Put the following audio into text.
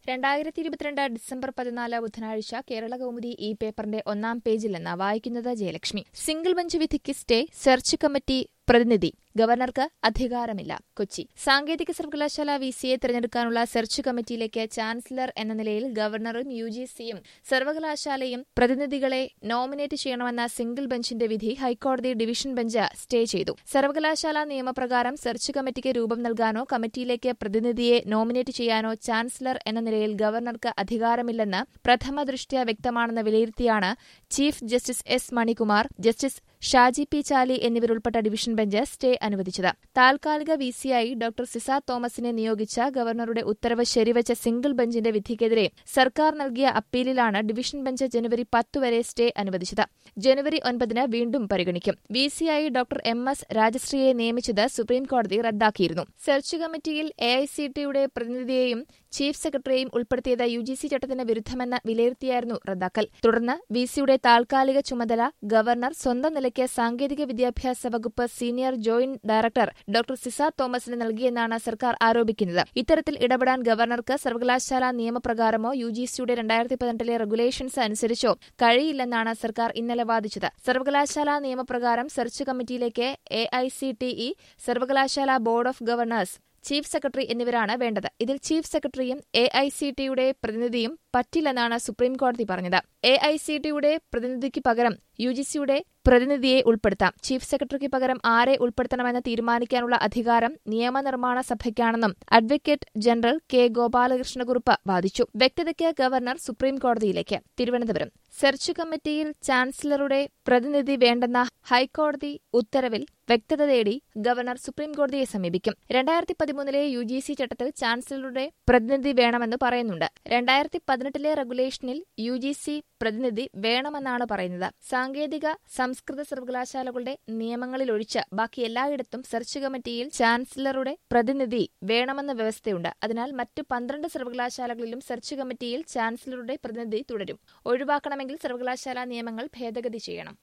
രണ്ടായിരത്തി ഇരുപത്തിരണ്ട് ഡിസംബർ പതിനാല് ബുധനാഴ്ച കേരള കൗമുദി ഈ പേപ്പറിന്റെ ഒന്നാം പേജിൽ നിന്ന് വായിക്കുന്നത് ജയലക്ഷ്മി സിംഗിൾ ബെഞ്ച് വിധിക്ക് സ്റ്റേ സെർച്ച് കമ്മിറ്റി പ്രതിനിധി ഗവർണർക്ക് അധികാരമില്ല കൊച്ചി സാങ്കേതിക സർവകലാശാല വി സിയെ തിരഞ്ഞെടുക്കാനുള്ള സെർച്ച് കമ്മിറ്റിയിലേക്ക് ചാൻസലർ എന്ന നിലയിൽ ഗവർണറും യു ജി സിയും സർവകലാശാലയും പ്രതിനിധികളെ നോമിനേറ്റ് ചെയ്യണമെന്ന സിംഗിൾ ബെഞ്ചിന്റെ വിധി ഹൈക്കോടതി ഡിവിഷൻ ബെഞ്ച് സ്റ്റേ ചെയ്തു സർവകലാശാല നിയമപ്രകാരം സെർച്ച് കമ്മിറ്റിക്ക് രൂപം നൽകാനോ കമ്മിറ്റിയിലേക്ക് പ്രതിനിധിയെ നോമിനേറ്റ് ചെയ്യാനോ ചാൻസലർ എന്ന നിലയിൽ ഗവർണർക്ക് അധികാരമില്ലെന്ന് പ്രഥമ ദൃഷ്ട്യാ വ്യക്തമാണെന്ന് വിലയിരുത്തിയാണ് chief justice S Manikumar justice Shaji P Chaly എന്നിവരുൾപ്പെട്ട ഡിവിഷൻ ബെഞ്ച് സ്റ്റേ അനുവദിച്ചത് താൽക്കാലിക വിസിയായി ഡോക്ടർ സിസ തോമസിനെ നിയോഗിച്ച ഗവർണറുടെ ഉത്തരവ് ശരിവച്ച സിംഗിൾ ബെഞ്ചിന്റെ വിധിക്കെതിരെ സർക്കാർ നൽകിയ അപ്പീലിലാണ് ഡിവിഷൻ ബെഞ്ച് ജനുവരി പത്ത് വരെ സ്റ്റേ അനുവദിച്ചത് ജനുവരി ഒൻപതിന് വീണ്ടും പരിഗണിക്കും വിസിയായി ഡോക്ടർ എം എസ് രാജശ്രീയെ നിയമിച്ചത് സുപ്രീംകോടതി റദ്ദാക്കിയിരുന്നു സെർച്ച് കമ്മിറ്റിയിൽ എഐസിടിയുടെ പ്രതിനിധിയെയും ചീഫ് സെക്രട്ടറിയെയും ഉൾപ്പെടുത്തിയത് യു ജി സി ചട്ടത്തിന് വിരുദ്ധമെന്ന് വിലയിരുത്തിയായിരുന്നു റദ്ദാക്കൽ തുടർന്ന് വിസിയുടെ താൽക്കാലിക ചുമതല ഗവർണർ സ്വന്തം നിലയ്ക്ക് സാങ്കേതിക വിദ്യാഭ്യാസ വകുപ്പ് senior joint director doctor Sisa തോമസിന് നൽകിയെന്നാണ് സർക്കാർ ആരോപിക്കുന്നത് ഇത്തരത്തിൽ ഇടപെടാൻ ഗവർണർക്ക് സർവകലാശാല നിയമപ്രകാരമോ യു ജി സിയുടെ രണ്ടായിരത്തി പതിനെട്ടിലെ റെഗുലേഷൻസ് അനുസരിച്ചോ കഴിയില്ലെന്നാണ് സർക്കാർ ഇന്നലെ വാദിച്ചത് സർവകലാശാല നിയമപ്രകാരം സെർച്ച് കമ്മിറ്റിയിലേക്ക് A I C T E സർവകലാശാല board of governors chief secretary എന്നിവരാണ് വേണ്ടത് ഇതിൽ ചീഫ് സെക്രട്ടറിയും എ ഐ സി ടിയുടെ പ്രതിനിധിയും പറ്റില്ലെന്നാണ് സുപ്രീംകോടതി പറഞ്ഞത് എ ഐ സി ടിയുടെ പ്രതിനിധിക്ക് പകരം യു ജി സിയുടെ പ്രതിനിധിയെ ഉൾപ്പെടുത്താം ചീഫ് സെക്രട്ടറിക്ക് പകരം ആരെ ഉൾപ്പെടുത്തണമെന്ന് തീരുമാനിക്കാനുള്ള അധികാരം നിയമനിർമ്മാണ സഭയ്ക്കാണെന്നും അഡ്വക്കേറ്റ് ജനറൽ കെ ഗോപാലകൃഷ്ണകുറുപ്പ് വാദിച്ചു വ്യക്തതയ്ക്ക് ഗവർണർ സുപ്രീംകോടതിയിലേക്ക് തിരുവനന്തപുരം സെർച്ച് കമ്മിറ്റിയിൽ ചാൻസലറുടെ പ്രതിനിധി വേണ്ടെന്ന ഹൈക്കോടതി ഉത്തരവിൽ വ്യക്തത തേടി ഗവർണർ സുപ്രീംകോടതിയെ സമീപിക്കും രണ്ടായിരത്തി പതിമൂന്നിലെ യു ജി സി ചട്ടത്തിൽ ചാൻസലറുടെ പ്രതിനിധി വേണമെന്ന് പറയുന്നുണ്ട് രണ്ടായിരത്തി പതിനെട്ടിലെ റെഗുലേഷനിൽ യു ജി സി പ്രതിനിധി വേണമെന്നാണ് പറയുന്നത് സാങ്കേതിക സംസ്കൃത സർവകലാശാലകളുടെ നിയമങ്ങളിലൊഴിച്ച് ബാക്കി എല്ലായിടത്തും സെർച്ച് കമ്മിറ്റിയിൽ ചാൻസലറുടെ പ്രതിനിധി വേണമെന്ന വ്യവസ്ഥയുണ്ട് അതിനാൽ മറ്റ് പന്ത്രണ്ട് സർവകലാശാലകളിലും സെർച്ച് കമ്മിറ്റിയിൽ ചാൻസലറുടെ പ്രതിനിധി തുടരും ഒഴിവാക്കണമെങ്കിൽ സർവകലാശാല നിയമങ്ങൾ ഭേദഗതി ചെയ്യണം